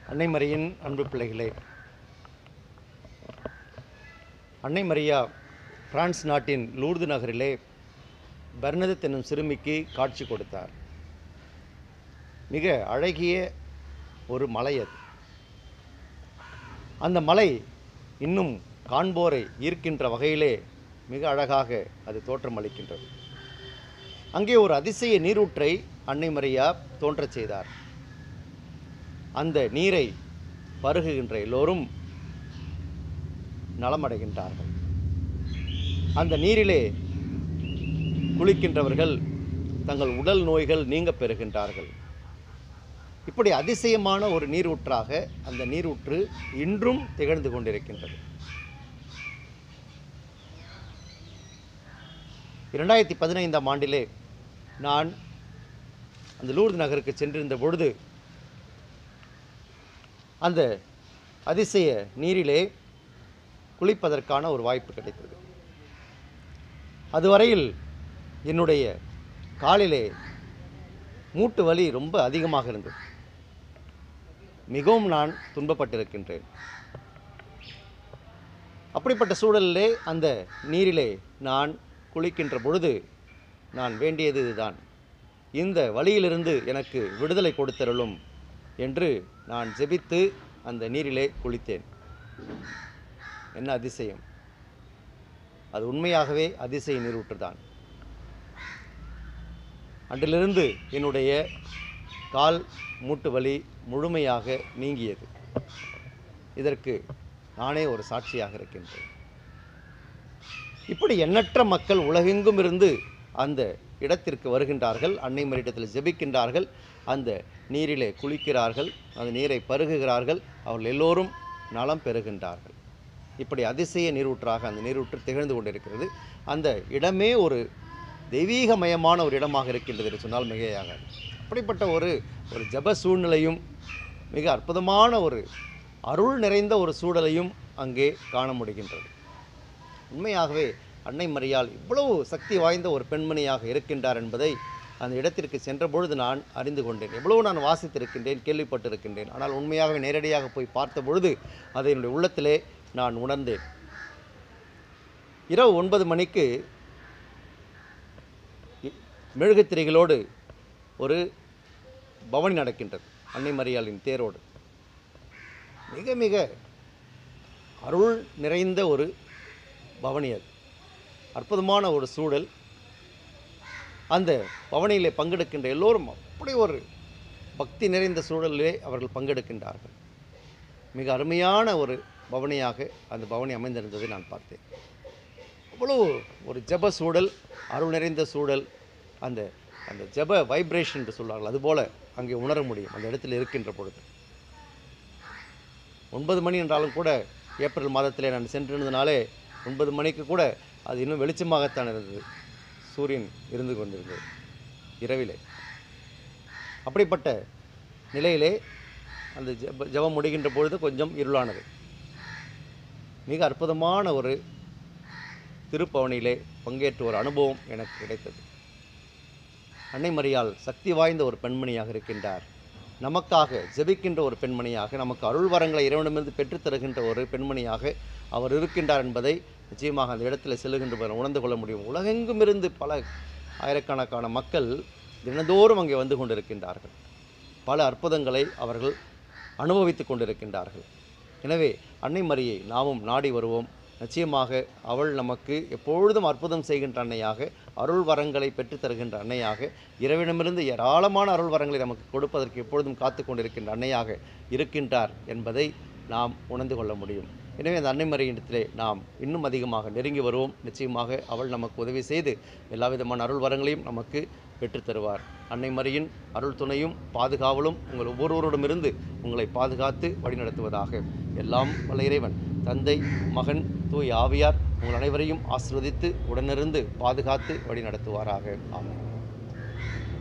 அன்னை மரியின் அன்பு பிள்ளைகளே அன்னை மரியா பிரான்ஸ் நாட்டின் லூர்து நகரிலே பர்னதத் என்னும் சிறுமிக்கு காட்சி கொடுத்தார் மிக அழகிய ஒரு மலை அது அந்த மலை இன்னும் காண்போரை ஈர்க்கின்ற வகையிலே மிக அழகாக அது தோற்றமளிக்கின்றது அங்கே ஒரு அதிசய நீரூற்றை அன்னை மரியா தோன்றச் செய்தார் அந்த நீரை பருகுகின்ற எல்லோரும் நலமடைகின்றார்கள் அந்த நீரிலே குளிக்கின்றவர்கள் தங்கள் உடல் நோய்கள் நீங்க பெறுகின்றார்கள் இப்படி அதிசயமான ஒரு நீரூற்றாக அந்த நீரூற்று இன்றும் திகழ்ந்து கொண்டிருக்கின்றது இரண்டாயிரத்தி பதினைந்தாம் ஆண்டிலே நான் அந்த லூர்து நகருக்கு சென்றிருந்த பொழுது அந்த அதிசய நீரிலே குளிப்பதற்கான ஒரு வாய்ப்பு கிடைத்தது அதுவரையில் என்னுடைய காலிலே மூட்டு வலி ரொம்ப அதிகமாக இருந்தது மிகவும் நான் துன்பப்பட்டிருக்கின்றேன் அப்படிப்பட்ட சூழலிலே அந்த நீரிலே நான் குளிக்கின்ற பொழுது நான் வேண்டியது இதுதான் இந்த வழியிலிருந்து எனக்கு விடுதலை கொடுத்தருளும் என்று நான் ஜெபித்து அந்த நீரிலே குளித்தேன் என்ன அதிசயம் அது உண்மையாகவே அதிசய நீரூற்றுதான் அன்றிலிருந்து என்னுடைய கால் மூட்டு வலி முழுமையாக நீங்கியது இதற்கு நானே ஒரு சாட்சியாக இருக்கின்றேன் இப்படி எண்ணற்ற மக்கள் உலகெங்கும் இருந்து அந்த இடத்திற்கு வருகின்றார்கள் அன்னை மரிடத்தில் ஜெபிக்கின்றார்கள் அந்த நீரிலே குளிக்கிறார்கள் அந்த நீரை பருகுகிறார்கள் அவர்கள் எல்லோரும் நலம் பெறுகின்றார்கள் இப்படி அதிசய நீரூற்றாக அந்த நீரூற்று திகழ்ந்து கொண்டிருக்கிறது அந்த இடமே ஒரு தெய்வீகமயமான ஒரு இடமாக இருக்கின்றது என்று சொன்னால் மிகையாக அப்படிப்பட்ட ஒரு ஒரு ஜப சூழ்நிலையும் மிக அற்புதமான ஒரு அருள் நிறைந்த ஒரு சூழலையும் அங்கே காண முடிகின்றது உண்மையாகவே அன்னை மரியாள் இவ்வளவு சக்தி வாய்ந்த ஒரு பெண்மணியாக இருக்கின்றார் என்பதை அந்த இடத்திற்கு சென்ற பொழுது நான் அறிந்து கொண்டேன் எவ்வளவு நான் வாசித்திருக்கின்றேன் கேள்விப்பட்டிருக்கின்றேன் ஆனால் உண்மையாகவே நேரடியாக போய் பார்த்த பொழுது அதை என்னுடைய உள்ளத்திலே நான் உணர்ந்தேன் இரவு ஒன்பது மணிக்கு இ- மெழுகுத்திரைகளோடு ஒரு பவனி நடக்கின்றது அன்னை மரியாளின் தேரோடு மிக மிக அருள் நிறைந்த ஒரு பவனி அது அற்புதமான ஒரு சூழல் அந்த பவனியிலே பங்கெடுக்கின்ற எல்லோரும் அப்படி ஒரு பக்தி நிறைந்த சூழலிலே அவர்கள் பங்கெடுக்கின்றார்கள் மிக அருமையான ஒரு பவனியாக அந்த பவனி அமைந்திருந்ததை நான் பார்த்தேன் அவ்வளோ ஒரு ஜெப சூழல் அருள் நிறைந்த சூழல் அந்த அந்த ஜெப வைப்ரேஷன் என்று சொல்வார்கள் அதுபோல அங்கே உணர முடியும் அந்த இடத்தில் இருக்கின்ற பொழுது ஒன்பது மணி என்றாலும் கூட ஏப்ரல் மாதத்திலே நான் சென்றிருந்தனாலே ஒன்பது மணிக்கு கூட அது இன்னும் வெளிச்சமாகத்தான் இருந்தது சூரியன் இருந்து கொண்டிருந்தது இரவிலே அப்படிப்பட்ட நிலையிலே அந்த ஜெப ஜெபம் முடிகின்ற பொழுது கொஞ்சம் இருளானது மிக அற்புதமான ஒரு திருப்பவனியிலே பங்கேற்ற ஒரு அனுபவம் எனக்கு கிடைத்தது அன்னை மரியாள் சக்தி வாய்ந்த ஒரு பெண்மணியாக இருக்கின்றார் நமக்காக ஜெபிக்கின்ற ஒரு பெண்மணியாக நமக்கு அருள் வரங்களை இறைவனிடமிருந்து பெற்றுத் தருகின்ற ஒரு பெண்மணியாக அவர் இருக்கின்றார் என்பதை நிச்சயமாக அந்த இடத்துல செல்லுகின்ற போது உணர்ந்து கொள்ள முடியும் உலகெங்கும் இருந்து பல ஆயிரக்கணக்கான மக்கள் தினந்தோறும் அங்கே வந்து கொண்டிருக்கின்றார்கள் பல அற்புதங்களை அவர்கள் அனுபவித்துக் கொண்டிருக்கின்றார்கள் எனவே அன்னை மரியை நாமும் நாடி வருவோம் நிச்சயமாக அவள் நமக்கு எப்பொழுதும் அற்புதம் செய்கின்ற அன்னையாக அருள் வரங்களை பெற்றுத் தருகின்ற அன்னையாக இறைவனிடமிருந்து ஏராளமான அருள் வரங்களை நமக்கு கொடுப்பதற்கு எப்பொழுதும் காத்து கொண்டிருக்கின்ற அன்னையாக இருக்கின்றார் என்பதை நாம் உணர்ந்து கொள்ள முடியும் எனவே அந்த அன்னை மறையிடத்திலே நாம் இன்னும் அதிகமாக நெருங்கி வருவோம் நிச்சயமாக அவள் நமக்கு உதவி செய்து எல்லா விதமான அருள் வரங்களையும் நமக்கு பெற்றுத் தருவார் அன்னை மரியின் அருள் துணையும் பாதுகாவலும் உங்கள் ஒவ்வொருவரிடமிருந்து உங்களை பாதுகாத்து வழிநடத்துவதாக எல்லாம் வல்ல இறைவன் தந்தை மகன் தூய் ஆவியார் உங்கள் அனைவரையும் ஆசிர்வதித்து உடனிருந்து பாதுகாத்து வழிநடத்துவாராக ஆமென்